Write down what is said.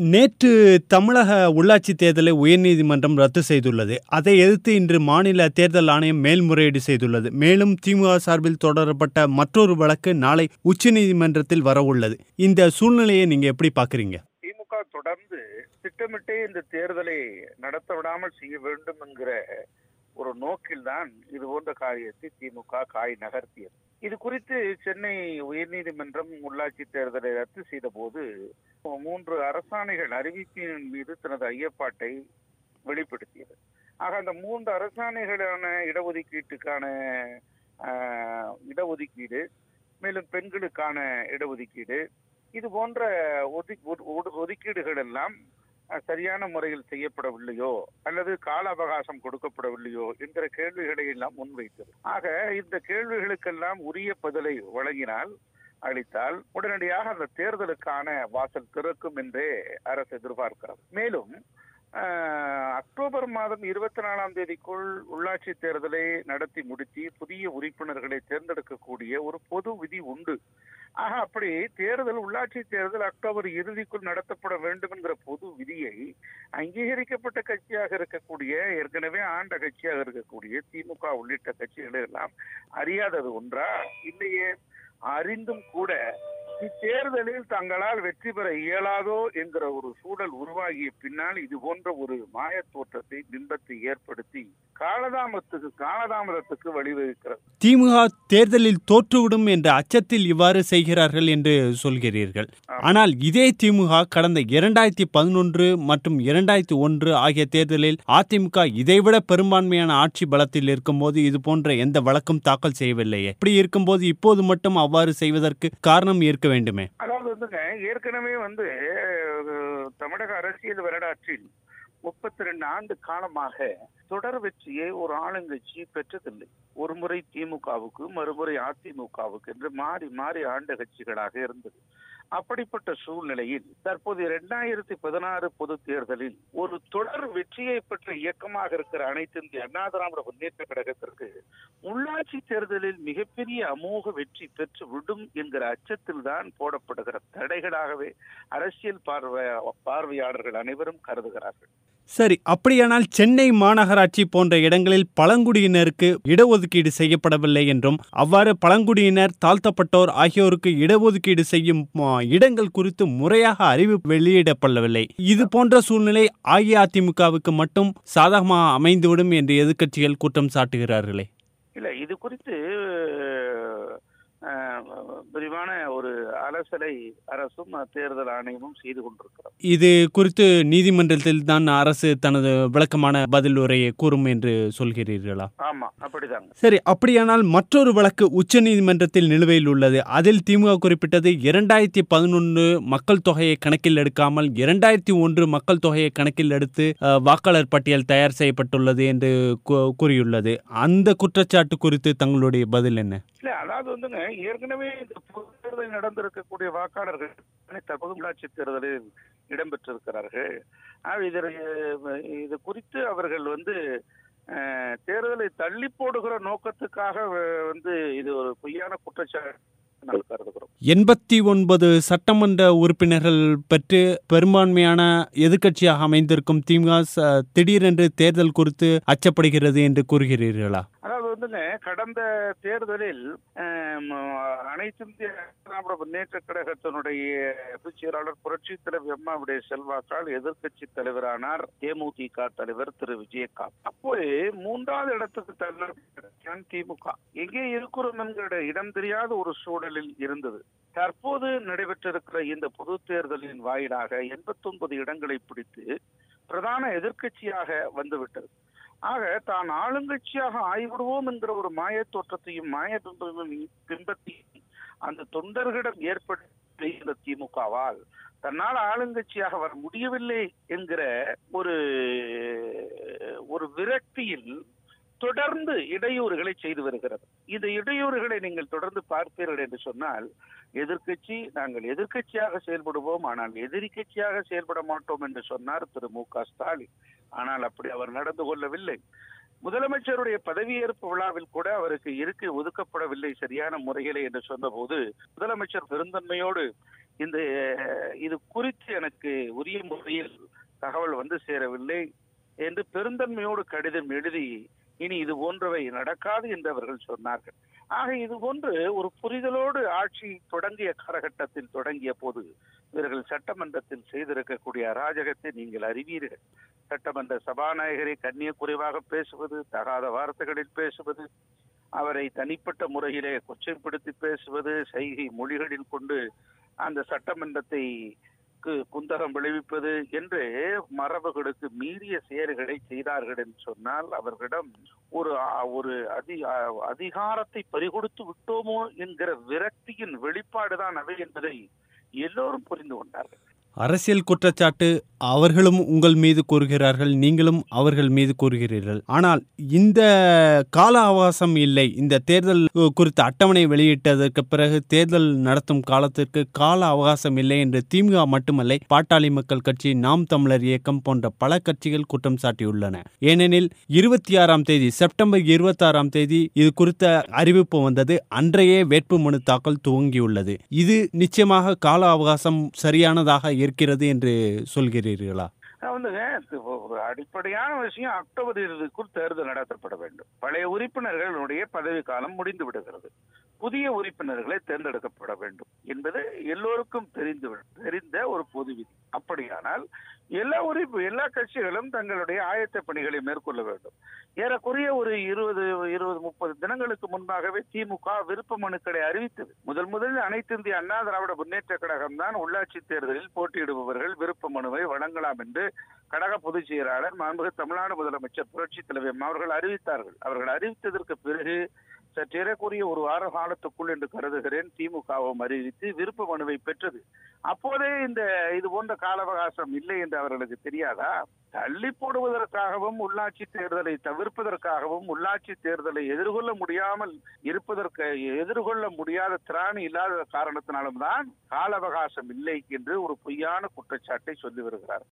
நேற்று தமிழக உள்ளாட்சி தேர்தலை உயர்நீதிமன்றம் ரத்து செய்துள்ளது அதை எதிர்த்து இன்று மாநில தேர்தல் ஆணையம் மேல்முறையீடு செய்துள்ளது மேலும் திமுக சார்பில் தொடரப்பட்ட மற்றொரு வழக்கு நாளை உச்சநீதிமன்றத்தில் வரவுள்ளது இந்த சூழ்நிலையை நீங்க எப்படி பாக்குறீங்க திமுக தொடர்ந்து திட்டமிட்டே இந்த தேர்தலை நடத்த விடாமல் செய்ய வேண்டும் என்கிற ஒரு நோக்கில்தான் இது போன்ற காரியத்தை திமுக காய் நகர்த்தியது இது குறித்து சென்னை உயர்நீதிமன்றம் உள்ளாட்சி தேர்தலை ரத்து செய்த போது மூன்று அரசாணைகள் அறிவிப்பின் மீது தனது ஐயப்பாட்டை வெளிப்படுத்தியது ஆக அந்த மூன்று அரசாணைகளான இடஒதுக்கீட்டுக்கான ஆஹ், இடஒதுக்கீடு மேலும் பெண்களுக்கான இடஒதுக்கீடு இது போன்ற ஒதி ஒது- ஒது- ஒதுக்கீடுகள் எல்லாம் அஹ், சரியான முறையில் செய்யப்படவில்லையோ அல்லது கால அவகாசம் கொடுக்கப்படவில்லையோ என்கிற கேள்விகளை எல்லாம் முன்வைத்தது ஆக இந்த கேள்விகளுக்கெல்லாம் உரிய பதிலை வழங்கினால் அளித்தால் உடனடியாக அந்த தேர்தலுக்கான வாசல் திறக்கும் என்றே அரசு எதிர்பார்க்கிறது மேலும் அஹ், அக்டோபர் மாதம் இருபத்தி நாலாம் தேதிக்குள் உள்ளாட்சி தேர்தலை நடத்தி முடித்து புதிய உறுப்பினர்களை தேர்ந்தெடுக்கக்கூடிய ஒரு பொது விதி உண்டு ஆக அப்படி தேர்தல் உள்ளாட்சி தேர்தல் அக்டோபர் இறுதிக்குள் நடத்தப்பட வேண்டும் என்கிற பொது விதியை அங்கீகரிக்கப்பட்ட கட்சியாக இருக்கக்கூடிய ஏற்கனவே ஆண்ட கட்சியாக இருக்கக்கூடிய திமுக உள்ளிட்ட கட்சிகள் எல்லாம் அறியாதது ஒன்றா இல்லையே அறிந்தும் கூட இத்தேர்தலில் தங்களால் வெற்றி பெற இயலாதோ என்கிற ஒரு சூழல் உருவாகிய பின்னால் இது போன்ற ஒரு மாயத் தோற்றத்தை பிம்பத்தை ஏற்படுத்தி காலதாமத்துக்கு காலதாமதத்துக்கு வழிவகுக்கிறது திமுக தேர்தலில் தோற்றுவிடும் என்ற அச்சத்தில் இவ்வாறு செய்கிறார்கள் என்று சொல்கிறீர்கள் ஆனால் இதே திமுக கடந்த இரண்டாயிரத்தி பதினொன்று மற்றும் இரண்டாயிரத்தி ஒன்று ஆகிய தேர்தலில் அதிமுக இதைவிட பெரும்பான்மையான ஆட்சி பலத்தில் இருக்கும்போது இது போன்ற எந்த வழக்கும் தாக்கல் செய்யவில்லையே இப்படி இருக்கும்போது இப்போது மட்டும் அவ்வாறு செய்வதற்கு காரணம் இருக்க வேண்டுமே அதாவது வந்துங்க ஏற்கனவே வந்து அஹ், தமிழக அரசியல் வரலாற்றில் முப்பத்தி ரெண்டு ஆண்டு காலமாக தொடர் வெற்றியை ஒரு ஆளுங்கட்சி பெற்றதில்லை ஒரு முறை திமுகவுக்கு மறுமுறை அதிமுகவுக்கு என்று மாறி மாறி ஆண்ட கட்சிகளாக இருந்தது அப்படிப்பட்ட சூழ்நிலையில் தற்போது இரண்டாயிரத்தி பதினாறு பொது தேர்தலில் ஒரு தொடர் வெற்றியை பெற்ற இயக்கமாக இருக்கிற அனைத்து இந்திய அண்ணா திராவிட முன்னேற்ற கழகத்திற்கு உள்ளாட்சி தேர்தலில் மிகப்பெரிய அமோக வெற்றி பெற்று விடும் என்கிற அச்சத்தில் தான் போடப்படுகிற தடைகளாகவே அரசியல் பார்வை பார்வையாளர்கள் அனைவரும் கருதுகிறார்கள் சரி அப்படியானால் சென்னை மாநகராட்சி போன்ற இடங்களில் பழங்குடியினருக்கு இடஒதுக்கீடு செய்யப்படவில்லை என்றும் அவ்வாறு பழங்குடியினர் தாழ்த்தப்பட்டோர் ஆகியோருக்கு இடஒதுக்கீடு செய்யும் ஆ, இடங்கள் குறித்து முறையாக அறிவிப்பு வெளியிடப்படவில்லை இது போன்ற சூழ்நிலை அஇஅதிமுகவுக்கு மட்டும் சாதகமாக அமைந்துவிடும் என்று எதிர்க்கட்சிகள் குற்றம் சாட்டுகிறார்களே இல்ல இது குறித்து அஹ், விரிவான ஒரு அலசலை அரசும் தேர்தல் ஆணையமும் செய்து கொண்டிருக்கிறது இது குறித்து நீதிமன்றத்தில் தான் அரசு தனது விளக்கமான பதில் உரையை கூறும் என்று சொல்கிறீர்களா ஆமா அப்படிதாங்க சரி அப்படியானால் மற்றொரு வழக்கு உச்சநீதிமன்றத்தில் நிலுவையில் உள்ளது அதில் திமுக குறிப்பிட்டது இரண்டாயிரத்தி பதினொன்று மக்கள் தொகையை கணக்கில் எடுக்காமல் இரண்டாயிரத்தி ஒன்று மக்கள் தொகையை கணக்கில் எடுத்து அஹ், வாக்காளர் பட்டியல் தயார் செய்யப்பட்டுள்ளது என்று கூ- கூறியுள்ளது அந்த குற்றச்சாட்டு குறித்து தங்களுடைய பதில் என்ன இல்ல அதாவது வந்துங்க ஏற்கனவே இந்த பொது தேர்தல் நடந்திருக்கக்கூடிய வாக்காளர்கள் தற்போது உள்ளாட்சி தேர்தலில் இடம்பெற்றிருக்கிறார்கள் ஆக இதில் இது குறித்து அவர்கள் வந்து அஹ், தேர்தலை தள்ளி போடுகிற நோக்கத்துக்காக அஹ், வந்து இது ஒரு பொய்யான குற்றச்சாட்டு நாங்கள் கருதுகிறோம் எண்பத்தி ஒன்பது சட்டமன்ற உறுப்பினர்கள் பெற்று பெரும்பான்மையான எதிர்க்கட்சியாக அமைந்திருக்கும் திமுக ச- திடீரென்று தேர்தல் குறித்து அச்சப்படுகிறது என்று கூறுகிறீர்களா அதாவது வந்துங்க கடந்த தேர்தலில் ஆம், அனைத்து இந்திய திராவிட முன்னேற்ற கழகத்தினுடைய பொதுச் செயலாளர் புரட்சி தலைவர் எம்மாவுடைய செல்வாக்கால் எதிர்க்கட்சி தலைவரானார் தேமுதிக தலைவர் திரு விஜயகாந்த் அப்போது மூன்றாவது இடத்துக்கு தள்ளப்பட்டான் திமுக எங்கே இருக்கிறோம் என்கிற இடம் தெரியாத ஒரு சூழலில் இருந்தது தற்போது நடைபெற்றிருக்கிற இந்த பொது தேர்தலின் வாயிலாக எண்பத்தி ஒன்பது இடங்களை பிடித்து பிரதான எதிர்க்கட்சியாக வந்துவிட்டது ஆக தான் ஆளுங்கட்சியாக ஆய்விடுவோம் என்கிற ஒரு மாயத் தோற்றத்தையும் மாய பிம்பத்தையும் பிம்பத்தையும் அந்த தொண்டர்களிடம் ஏற்படுத்த இந்த திமுகவால் தன்னால் ஆளுங்கட்சியாக வர முடியவில்லை என்கிற ஒரு ஒரு விரக்தியில் தொடர்ந்து இடையூறுகளை செய்து வருகிறது இந்த இடையூறுகளை நீங்கள் தொடர்ந்து பார்ப்பீர்கள் என்று சொன்னால் எதிர்க்கட்சி நாங்கள் எதிர்க்கட்சியாக செயல்படுவோம் ஆனால் எதிரி கட்சியாக செயல்பட மாட்டோம் என்று சொன்னார் திரு மு க ஸ்டாலின் ஆனால் அப்படி அவர் நடந்து கொள்ளவில்லை முதலமைச்சருடைய பதவியேற்பு விழாவில் கூட அவருக்கு இருக்கை ஒதுக்கப்படவில்லை சரியான முறையிலே என்று சொன்னபோது முதலமைச்சர் பெருந்தன்மையோடு இந்த இது குறித்து எனக்கு உரிய முறையில் தகவல் வந்து சேரவில்லை என்று பெருந்தன்மையோடு கடிதம் எழுதி இனி இது போன்றவை நடக்காது என்று அவர்கள் சொன்னார்கள் ஆக இது போன்று ஒரு புரிதலோடு ஆட்சி தொடங்கிய காலகட்டத்தில் தொடங்கிய போது இவர்கள் சட்டமன்றத்தில் செய்திருக்கக்கூடிய அராஜகத்தை நீங்கள் அறிவீர்கள் சட்டமன்ற சபாநாயகரை கண்ணிய குறைவாக பேசுவது தகாத வார்த்தைகளில் பேசுவது அவரை தனிப்பட்ட முறையிலே கொச்சைப்படுத்தி பேசுவது செய்கை மொழிகளில் கொண்டு அந்த சட்டமன்றத்தை குந்தகம் விளைவிப்பது என்று மரபுகளுக்கு மீறிய செயல்களை செய்தார்கள் என்று சொன்னால் அவர்களிடம் ஒரு ஒரு அதி அதிகாரத்தை பறிகொடுத்து விட்டோமோ என்கிற விரக்தியின் வெளிப்பாடுதான் அவை என்பதை எல்லோரும் புரிந்து கொண்டார்கள் அரசியல் குற்றச்சாட்டு அவர்களும் உங்கள் மீது கூறுகிறார்கள் நீங்களும் அவர்கள் மீது கூறுகிறீர்கள் ஆனால் இந்த கால அவகாசம் இல்லை இந்த தேர்தல் குறித்த அட்டவணை வெளியிட்டதற்கு பிறகு தேர்தல் நடத்தும் காலத்திற்கு கால அவகாசம் இல்லை என்று திமுக மட்டுமல்ல பாட்டாளி மக்கள் கட்சி நாம் தமிழர் இயக்கம் போன்ற பல கட்சிகள் குற்றம் சாட்டியுள்ளன ஏனெனில் இருபத்தி ஆறாம் தேதி செப்டம்பர் இருபத்தி ஆறாம் தேதி இது குறித்த அறிவிப்பு வந்தது அன்றையே வேட்புமனு தாக்கல் துவங்கியுள்ளது இது நிச்சயமாக கால அவகாசம் சரியானதாக இருக்கிறது என்று சொல்கிறீர்களா வந்துங்க ஒரு அடிப்படையான விஷயம் அக்டோபர் இறுதிக்குள் தேர்தல் நடத்தப்பட வேண்டும் பழைய உறுப்பினர்களுடைய பதவி காலம் முடிந்து விடுகிறது புதிய உறுப்பினர்களை தேர்ந்தெடுக்கப்பட வேண்டும் என்பது எல்லோருக்கும் தெரிந்து தெரிந்த ஒரு பொது விதி அப்படியானால் எல்லா உறுப்பு எல்லா கட்சிகளும் தங்களுடைய ஆயத்த பணிகளை மேற்கொள்ள வேண்டும் ஏறக்குறைய ஒரு இருபது இருபது முப்பது தினங்களுக்கு முன்பாகவே திமுக விருப்ப மனுக்களை அறிவித்தது முதல் முதலில் அனைத்து இந்திய அண்ணா திராவிட முன்னேற்ற கழகம் தான் உள்ளாட்சி தேர்தலில் போட்டியிடுபவர்கள் விருப்ப மனுவை வழங்கலாம் என்று கழக பொதுச் செயலாளர் மாண்புமிகு தமிழ்நாடு முதலமைச்சர் புரட்சி தலைவர் அவர்கள் அறிவித்தார்கள் அவர்கள் அறிவித்ததற்கு பிறகு சற்றேறக்குரிய ஒரு வார காலத்துக்குள் என்று கருதுகிறேன் திமுகவும் அறிவித்து விருப்ப மனுவை பெற்றது அப்போதே இந்த இது போன்ற கால அவகாசம் இல்லை என்று அவர்களுக்கு தெரியாதா தள்ளி போடுவதற்காகவும் உள்ளாட்சி தேர்தலை தவிர்ப்பதற்காகவும் உள்ளாட்சி தேர்தலை எதிர்கொள்ள முடியாமல் இருப்பதற்கு எதிர்கொள்ள முடியாத திராணி இல்லாத காரணத்தினாலும் தான் கால அவகாசம் இல்லை என்று ஒரு பொய்யான குற்றச்சாட்டை சொல்லி வருகிறார்